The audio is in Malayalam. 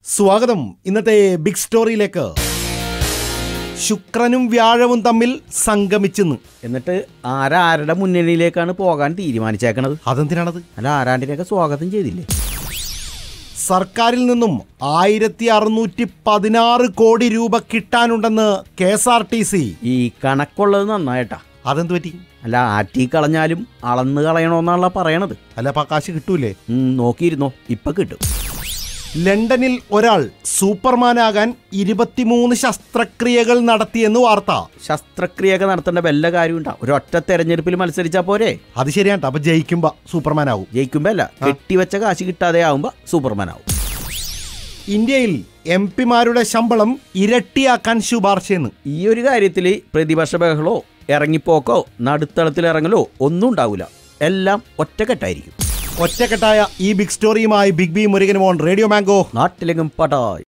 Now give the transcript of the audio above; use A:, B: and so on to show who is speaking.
A: സ്വാഗതം ഇന്നത്തെ ബിഗ് സ്റ്റോറിയിലേക്ക് ശുക്രനും വ്യാഴവും തമ്മിൽ സംഗമിച്ചെന്ന്
B: എന്നിട്ട് ആരാരുടെ മുന്നണിയിലേക്കാണ് പോകാൻ തീരുമാനിച്ചേക്കണത്
A: അതെന്തിനാണത്
B: അല്ല ആരാണ്ടിനെയൊക്കെ സ്വാഗതം ചെയ്തില്ലേ
A: സർക്കാരിൽ നിന്നും ആയിരത്തി അറുന്നൂറ്റി പതിനാറ് കോടി രൂപ കിട്ടാനുണ്ടെന്ന് K S R T C
B: ഈ കണക്കുള്ളത് നന്നായിട്ടാ
A: അതെന്ത് പറ്റി
B: അല്ല ആറ്റി കളഞ്ഞാലും അളന്ന് കളയണമെന്നാണല്ലോ പറയണത്
A: അല്ല അപ്പൊ ആ കാശ് കിട്ടൂലേ
B: ഉം, നോക്കിയിരുന്നോ ഇപ്പൊ കിട്ടും
A: ലണ്ടനിൽ ഒരാൾ സൂപ്പർമാനാകാൻ ഇരുപത്തിമൂന്ന് ശസ്ത്രക്രിയകൾ നടത്തിയെന്ന് വാർത്ത
B: ശസ്ത്രക്രിയയൊക്കെ നടത്തേണ്ട വല്ല കാര്യമുണ്ടാ ഒരൊറ്റ തെരഞ്ഞെടുപ്പിൽ മത്സരിച്ചാ പോരെ
A: അത് ശരിയാട്ടോ അപ്പൊ ജയിക്കുമ്പോ സൂപ്പർമാൻ ആവും
B: ജയിക്കുമ്പോ അല്ല കെട്ടിവെച്ച കാശ് കിട്ടാതെ ആവുമ്പോ സൂപ്പർമാൻ ആവും
A: ഇന്ത്യയിൽ എം പിമാരുടെ ശമ്പളം ഇരട്ടിയാക്കാൻ ശുപാർശയെന്ന്
B: ഈ ഒരു കാര്യത്തിൽ പ്രതിപക്ഷ ബഹളോ ഇറങ്ങിപ്പോക്കോ നടുത്തളത്തിൽ ഇറങ്ങലോ ഒന്നും ഉണ്ടാവില്ല എല്ലാം ഒറ്റക്കെട്ടായിരിക്കും
A: ഒറ്റക്കെട്ടായ ഈ ബിഗ് സ്റ്റോറിയുമായി ബിഗ് ബി മുരുകൻ മോൻ റേഡിയോ മാംഗോ
B: നാട്ടിലെങ്ങും പടായി